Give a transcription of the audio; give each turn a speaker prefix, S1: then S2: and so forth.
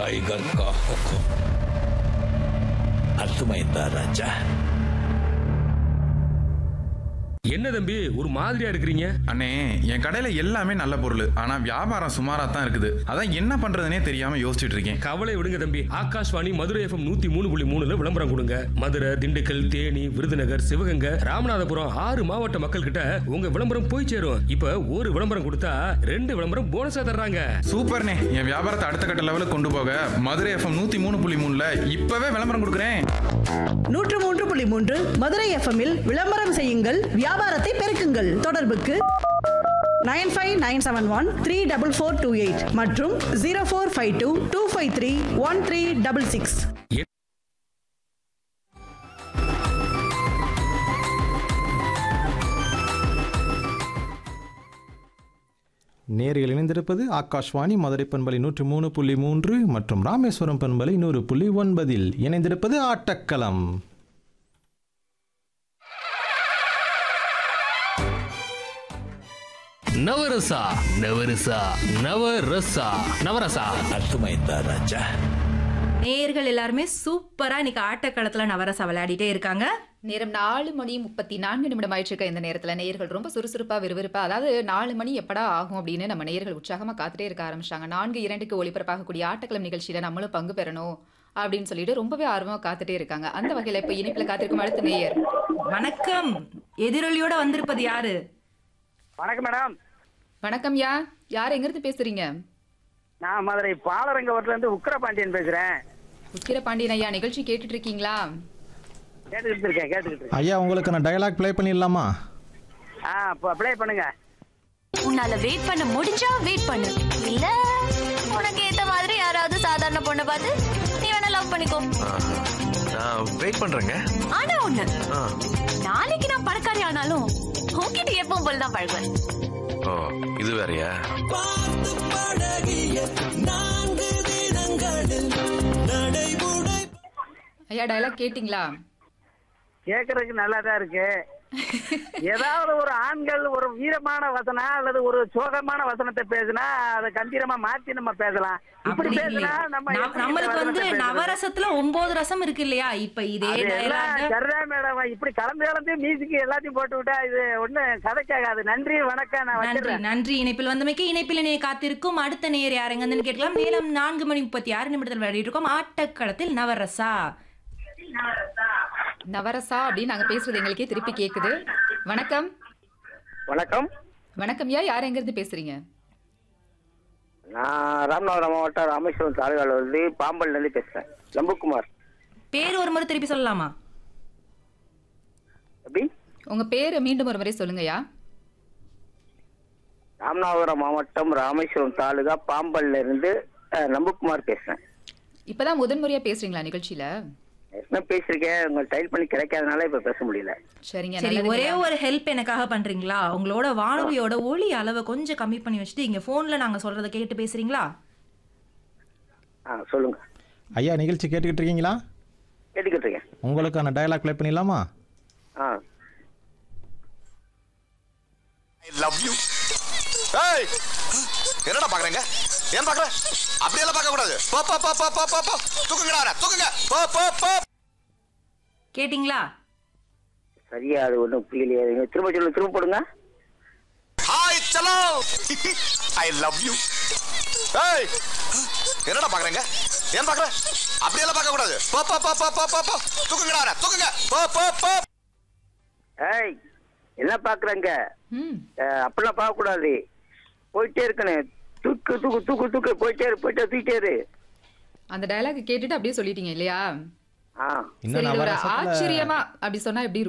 S1: Tiger का हुक्म అర్థమైందా రాజా
S2: என்ன தம்பி ஒரு மாதிரியா இருக்கிறீங்க
S3: அண்ணே என் கடையில எல்லாமே நல்ல பொருள் ஆனா வியாபாரம் சுமாரா தான் இருக்குது அதான் என்ன பண்றதுனே தெரியாம யோசிச்சுட்டு இருக்கேன்
S2: கவலை விடுங்க தம்பி ஆகாஷ்வாணி மதுரை எஃப்எம் நூத்தி மூணு புள்ளி மூணுல விளம்பரம் கொடுங்க மதுரை திண்டுக்கல் தேனி விருதுநகர் சிவகங்கை ராமநாதபுரம் ஆறு மாவட்ட மக்கள் கிட்ட உங்க விளம்பரம் போய் சேரும் இப்ப ஒரு விளம்பரம் கொடுத்தா ரெண்டு விளம்பரம் போனஸா தர்றாங்க
S3: சூப்பர்ண்ணே என் வியாபாரத்தை அடுத்த கட்ட லெவலுக்கு கொண்டு போக மதுரை எஃப்எம் நூத்தி மூணு புள்ளி மூணுல இப்பவே விளம்பரம் கொடுக்குறேன்
S4: நூற்று மூன்று புள்ளி மூன்று மதுரை எஃப்எம்மில் விளம்பரம் செய்யுங்கள் வியாபாரத்தை பெருக்குங்கள் தொடர்புக்கு nine five nine seven one three double four two eight மற்றும் zero four five two two five three one three double six
S5: நேர்கள் இணைந்திருப்பது ஆகாஷ்வாணி மதுரை பண்பலை நூற்றி மூணு புள்ளி மூன்று மற்றும் ராமேஸ்வரம் பண்பலை நூறு புள்ளி ஒன்பதில் இணைந்திருப்பது ஆட்டக்களம்
S6: நவரசா நவரசா நவரசா நவரசா
S1: అర్థమైందా రాజా
S7: நேயர்கள் எல்லாருமே சூப்பரா இன்னைக்கு ஆட்டக்களத்துல நவரசா விளையாடிட்டே இருக்காங்க
S8: நேரம் நாலு மணி முப்பத்தி நான்கு நிமிடம் ஆயிட்டு இந்த நேரத்துல நேயர்கள் ரொம்ப சுறுசுறுப்பா விறுவிறுப்பா அதாவது நாலு மணி எப்படா ஆகும் அப்படின்னு நம்ம நேயர்கள் உற்சாகமா காத்துட்டே இருக்க ஆரம்பிச்சாங்க நான்கு இரண்டுக்கு ஒளிபரப்பாகக்கூடிய ஆட்டக்கிழமை நிகழ்ச்சியில நம்மளும் பங்கு பெறணும் அப்படின்னு சொல்லிட்டு ரொம்பவே ஆர்வமா காத்துட்டே இருக்காங்க அந்த வகையில இப்ப இனிப்புல காத்திருக்கும் அடுத்த நேயர்
S7: வணக்கம் எதிரொலியோட வந்திருப்பது யாரு
S9: வணக்கம் மேடம்
S8: வணக்கம் யா யார் எங்க இருந்து பேசுறீங்க
S9: நான் மதுரை பாலரங்கவட்டில இருந்து உக்கரபாண்டியன் பேசுறேன்
S8: உக்கிர பாண்டியன் ஐயா நிகழ்ச்சி கேட்டுட்டு இருக்கீங்களா
S9: கேட்டுக்கிட்டு இருக்கேன் கேட்டுக்கிட்டு இருக்கேன்
S5: ஐயா உங்களுக்கு நான் டயலாக் ப்ளே பண்ணிடலாமா
S9: ஆ இப்போ ப்ளே பண்ணுங்க
S10: உன்னால வெயிட் பண்ண முடிஞ்சா வெயிட் பண்ணு இல்ல உனக்கு ஏத்த மாதிரி யாராவது சாதாரண பொண்ணை பார்த்து நீ வேணா லவ் பண்ணிக்கோ
S11: நான் வெயிட் பண்றேங்க
S10: ஆனா ஒண்ணு
S11: ஆ.
S10: நாளைக்கு நான் பணக்காரி ஆனாலும் உன்கிட்ட எப்பவும் போல தான் பழகுவேன்
S11: ஓ இது வேறயா
S8: ஐயா டயலாக் கேட்டிங்களா
S9: கேட்கறதுக்கு நல்லா தான் இருக்கு ஏதாவது ஒரு ஆண்கள் ஒரு வீரமான வசனம் அல்லது ஒரு சோகமான வசனத்தை பேசினா அதை கம்பீரமா மாத்தி நம்ம பேசலாம் இப்படி
S7: அப்படி
S9: பேசினா
S7: இல்லையா?
S9: நம்ம
S7: நம்-
S9: எப்படி
S7: நம்மளுக்கு வந்து
S9: வசனத்தை பேசுறது?
S7: நவரசத்துல ஒன்பது ரசம் இருக்கு இல்லையா இப்ப இதே
S9: அது எல்லாம்
S7: dialogue-
S9: சரிதான் மேடம் இப்படி கலந்து கலந்து மியூசிக் எல்லாத்தையும் போட்டு விட்டா இது ஒண்ணும் கதைக்காகாது நன்றி வணக்கம் நான்
S7: நன்றி
S9: வச்சிடுறேன்
S7: நன்றி இணைப்பில் வந்தமைக்கு இணைப்பில் இணைய காத்திருக்கும் அடுத்த நேயர் யாருங்கன்னு கேட்கலாம் நேரம் நான்கு மணி முப்பத்தி ஆறு நிமிடத்தில் விளையாடிட்டு இருக்கோம் ஆட்டக்களத்தில் நவரசா
S8: நவரசா அப்படின்னு நாங்க பேசுறது எங்களுக்கே திருப்பி கேக்குது வணக்கம்
S9: வணக்கம்
S8: வணக்கம் யா யார் எங்க இருந்து பேசுறீங்க
S9: நான் ராமநாதபுரம் மாவட்டம் ராமேஸ்வரம் தாலுகால வந்து பாம்பன்ல இருந்து பேசுறேன் லம்புக்குமார்
S7: பேர் ஒரு முறை திருப்பி சொல்லலாமா
S9: எப்படி
S8: உங்க பேரை மீண்டும் ஒரு முறை சொல்லுங்கய்யா
S9: ராமநாதபுரம் மாவட்டம் ராமேஸ்வரம் தாலுகா பாம்பன்ல இருந்து அஹ், நம்புக்குமார் பேசுறேன்
S8: இப்பதான் முதன்முறையா பேசுறீங்களா நிகழ்ச்சியில
S9: என்ன பேசிருக்கேன் உங்க டைல் பண்ணி கிடைக்காதனால இப்ப பேச முடியல
S8: சரிங்க
S7: சரி
S8: நல்லதுங்க.
S7: ஒரே ஒரு ஹெல்ப் எனக்காக பண்றீங்களா உங்களோட வானொலியோட ஒலி அளவை கொஞ்சம் கம்மி பண்ணி வச்சுட்டு இங்க போன்ல நாங்க சொல்றதை கேட்டு பேசுறீங்களா
S9: ஆ சொல்லுங்க
S5: ஐயா நிகழ்ச்சி கேட்டுக்கிட்டு இருக்கீங்களா
S9: கேட்டுக்கிட்டு இருக்கேன்
S5: உங்களுக்கான டயலாக் ப்ளே பண்ணிடலாமா
S9: ஆ
S11: ஐ லவ் யூ ஏய் என்னடா பாக்குறீங்க ஏன் பாக்குற அப்படியெல்லாம் பார்க்க கூடாது போ போ போ போ போ போ போ தூக்குங்கடா அவனை, தூக்குங்க போ போ போ
S7: கேட்டிங்களா
S9: சரியா அது ஒண்ணும் புரியலையே நீங்க திரும்ப சொல்லு திரும்ப போடுங்க
S11: ஹாய் சலோ ஐ லவ் யூ ஏய் என்னடா பாக்குறீங்க ஏன் பாக்குற அப்படியெல்லாம் பார்க்க கூடாது போ போ போ போ போ போ போ தூக்குங்கடா அவனை, தூக்குங்க போ போ போ
S9: ஏய் என்ன பாக்குறங்க
S8: ம்
S9: அப்படிலாம் பார்க்க கூடாது போயிட்டே இருக்கணும் தூக்கு தூக்கு தூக்கு தூக்கு போயிட்டே இரு போயிட்டே தூக்கிட்டே இரு
S8: அந்த டயலாக் கேட்டுட்டு அப்படியே சொல்லிட்டீங்க இல்லையா
S9: ஆ
S5: இன்னும்
S8: சரி இது ஒரு
S5: நவரசத்துல-
S8: ஆச்சரியமா அப்படி சொன்னா எப்படி இருக்கும்